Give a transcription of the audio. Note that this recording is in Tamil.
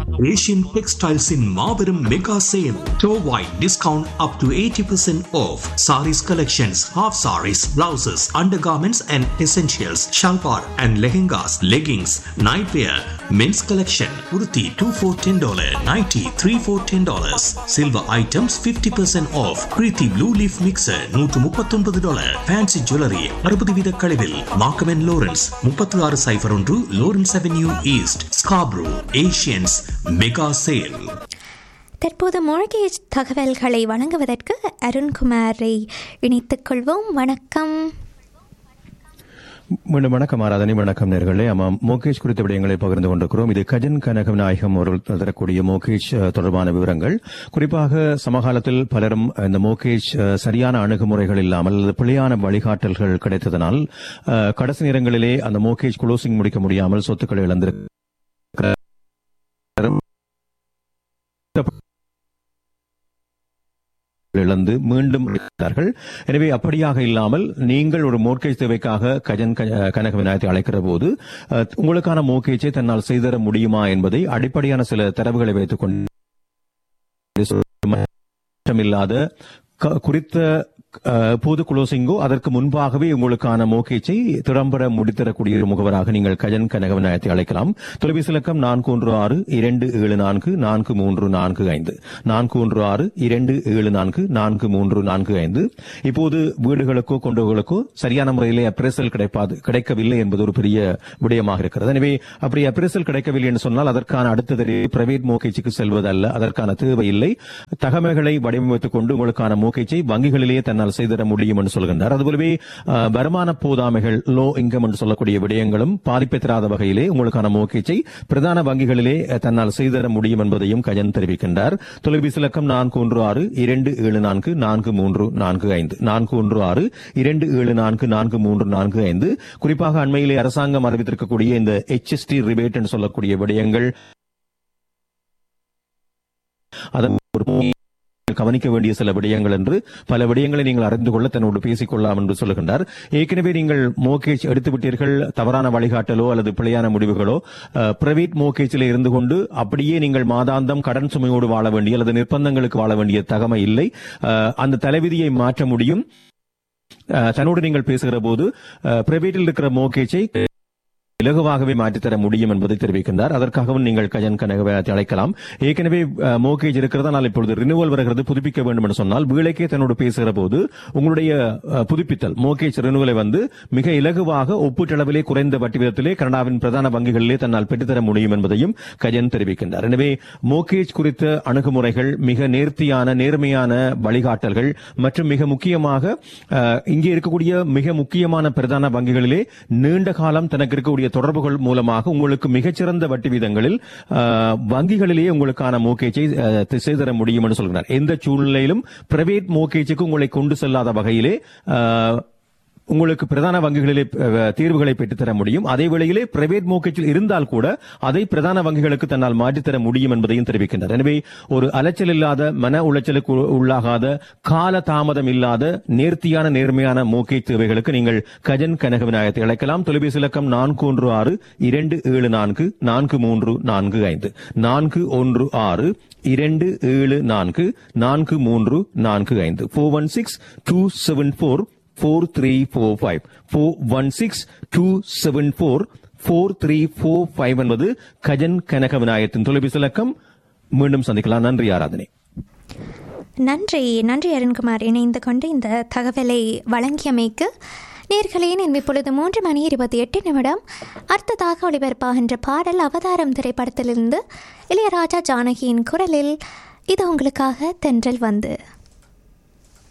Asian Textiles in Marverum Mega Sale. Store-wide discount up to 80% off. Saris collections, half saris, blouses, undergarments and essentials, shalwar and lehengas, leggings, nightwear, men's collection, kurti 2 for $10, nighty 3 for $10. Silver items 50% off. Preeti Blue Leaf Mixer 139 dollar. Fancy Jewelry 60 வீத கழிவில். Markham and Lawrence 36 சைபர் ஒன்று Lawrence Avenue East, Scarborough, Asians Mega Sale. தற்போது மொழிகேஜ் தகவல்களை வழங்குவதற்கு அருண்குமாரை இணைத்துக் கொள்வோம் வணக்கம் மீண்டும் வணக்கம் ஆராதனை வணக்கம் நேர்களே ஆமாம் மோகேஷ் குறித்த விடயங்களை பகிர்ந்து கொண்டிருக்கிறோம் இது கஜன் கனக விநாயகம் அவர்கள் தரக்கூடிய மோகேஷ் அஹ், தொடர்பான விவரங்கள் குறிப்பாக சமகாலத்தில் பலரும் இந்த மோகேஷ் அஹ், சரியான அணுகுமுறைகள் இல்லாமல் அல்லது பிழையான வழிகாட்டல்கள் கிடைத்ததனால் அஹ், கடைசி நேரங்களிலே அந்த மோகேஷ் குளோசிங் முடிக்க முடியாமல் சொத்துக்களை இழந்திருக்கிறார் இழந்து மீண்டும் இருக்கிறார்கள் எனவே அப்படியாக இல்லாமல் நீங்கள் ஒரு மோர்கேஜ் தேவைக்காக கஜன் க- கனக விநாயகத்தை அழைக்கிற போது அஹ், உங்களுக்கான மோர்கேஜை தன்னால் செய்தர முடியுமா என்பதை அடிப்படையான சில தரவுகளை வைத்துக் கொண்டு இல்லாத க- குறித்த அஹ், பொது குளோசிங்கோ அதற்கு முன்பாகவே உங்களுக்கான மோகேச்சை திறம்பட முடித்தரக்கூடிய ஒரு முகவராக நீங்கள் கஜன் கனக விநாயகத்தை அழைக்கலாம் தொலைபேசி இலக்கம் நான்கு ஒன்று ஆறு இரண்டு ஏழு நான்கு நான்கு மூன்று நான்கு ஐந்து நான்கு ஒன்று ஆறு இரண்டு ஏழு நான்கு நான்கு மூன்று நான்கு ஐந்து இப்போது வீடுகளுக்கோ கொண்டவர்களுக்கோ சரியான முறையிலே அப்ரேசல் கிடைப்பாது கிடைக்கவில்லை என்பது ஒரு பெரிய விடயமாக இருக்கிறது எனவே அப்படி அப்ரேசல் கிடைக்கவில்லை என்று சொன்னால் அதற்கான அடுத்தது பிரைவேட் மோகேஜுக்கு செல்வதல்ல அதற்கான தேவை இல்லை தகவல்களை வடிவமைத்துக் கொண்டு உங்களுக்கான மோகேஜை வங்கிகளிலேயே தன்னால் செய்திட முடியும் என்று சொல்கின்றார் அதுபோலவே அஹ், வருமான போதாமைகள் லோ இன்கம் என்று சொல்லக்கூடிய விடயங்களும் பாதிப்பை தராத வகையிலே உங்களுக்கான மோகேஜை பிரதான வங்கிகளிலே அஹ், தன்னால் செய்திட முடியும் என்பதையும் கஜன் தெரிவிக்கின்றார் தொலைபேசி இலக்கம் நான்கு ஒன்று ஆறு இரண்டு ஏழு நான்கு நான்கு மூன்று நான்கு ஐந்து நான்கு ஒன்று ஆறு இரண்டு ஏழு நான்கு நான்கு மூன்று நான்கு ஐந்து குறிப்பாக அண்மையிலே அரசாங்கம் அறிவித்திருக்கக்கூடிய இந்த HST ரிபேட் என்று சொல்லக்கூடிய விடயங்கள் அதன் ஒரு கவனிக்க வேண்டிய சில விடயங்கள் என்று பல விடயங்களை நீங்கள் அறிந்து கொள்ள தன்னோடு பேசிக் கொள்ளலாம் என்று சொல்லுகின்றார் ஏற்கனவே நீங்கள் மோகேஜ் எடுத்து விட்டீர்கள் தவறான வழிகாட்டலோ அல்லது பிழையான முடிவுகளோ பிரைவேட் மோகேஜில் இருந்து கொண்டு அப்படியே நீங்கள் மாதாந்தம் கடன் சுமையோடு வாழ வேண்டிய அல்லது நிர்பந்தங்களுக்கு வாழ வேண்டிய தகமை இல்லை அஹ், அந்த தலைவிதியை மாற்ற முடியும் அஹ், தன்னோடு நீங்கள் பேசுகிற போது பிரைவேட்டில் இருக்கிற மோகேஜை இலகுவாகவே மாற்றித்தர முடியும் என்பதை தெரிவிக்கின்றார் அதற்காகவும் நீங்கள் கஜன் கனகவத்தை அழைக்கலாம் ஏற்கனவே அஹ், மோகேஜ் இருக்கிறது ஆனால் இப்பொழுது ரினிவல் வருகிறது புதுப்பிக்க வேண்டும் என்று சொன்னால் வீளைக்கே தன்னோடு பேசுகிற போது உங்களுடைய அஹ், புதுப்பித்தல் மோகேஜ் ரினிவலை வந்து மிக இலகுவாக ஒப்பீட்டளவிலே குறைந்த வட்டி விதத்திலே கனடாவின் பிரதான வங்கிகளிலே தன்னால் பெற்றுத்தர முடியும் என்பதையும் கஜன் தெரிவிக்கின்றார் எனவே மோகேஜ் குறித்த அணுகுமுறைகள் மிக நேர்த்தியான நேர்மையான வழிகாட்டல்கள் மற்றும் மிக முக்கியமாக அஹ், இங்கே இருக்கக்கூடிய மிக முக்கியமான பிரதான வங்கிகளிலே நீண்ட காலம் தனக்கு இருக்கக்கூடிய தொடர்புகள் மூலமாக உங்களுக்கு மிகச்சிறந்த வட்டி வீதங்களில் அஹ், வங்கிகளிலேயே உங்களுக்கான மோகேஜை அஹ், செய்தர முடியும் என்று சொல்கிறார் எந்த சூழ்நிலையிலும் பிரைவேட் மோகேஜுக்கு உங்களை கொண்டு செல்லாத வகையிலே அஹ், உங்களுக்கு பிரதான வங்கிகளிலே அஹ், தீர்வுகளை பெற்றுத்தர முடியும் அதே வேளையிலே பிரைவேட் மோக்கேஜில் இருந்தால் கூட அதை பிரதான வங்கிகளுக்கு தன்னால் மாற்றித்தர முடியும் என்பதையும் தெரிவிக்கின்றார் எனவே ஒரு அலைச்சல் இல்லாத மன உளைச்சலுக்கு உ- உள்ளாகாத கால தாமதம் இல்லாத நேர்த்தியான நேர்மையான மோக்கேஜ் தேவைகளுக்கு நீங்கள் கஜன் கனக விநாயகத்தை அழைக்கலாம் தொலைபேசி இலக்கம் நான்கு ஒன்று ஆறு இரண்டு ஏழு நான்கு நான்கு மூன்று நான்கு ஐந்து நான்கு ஒன்று ஆறு இரண்டு ஏழு நான்கு நான்கு மூன்று நான்கு ஐந்து four one six two seven four four three four five four one six two seven four four three four five என்பது கஜன் கனக விநாயகத்தின் தொலைபேசி இலக்கம் மீண்டும் சந்திக்கலாம் நன்றி ஆராதனை நன்றி நன்றி அருண்குமார் இணைந்து கொண்டு இந்த தகவலை வழங்கியமைக்கு நேர்களே நான் இப்பொழுது மூன்று மணி இருபத்தி எட்டு நிமிடம் அடுத்ததாக ஒளிபரப்பாகின்ற பாடல் அவதாரம் திரைப்படத்திலிருந்து இளையராஜா ஜானகியின் குரலில் இது உங்களுக்காக தென்றல் வந்து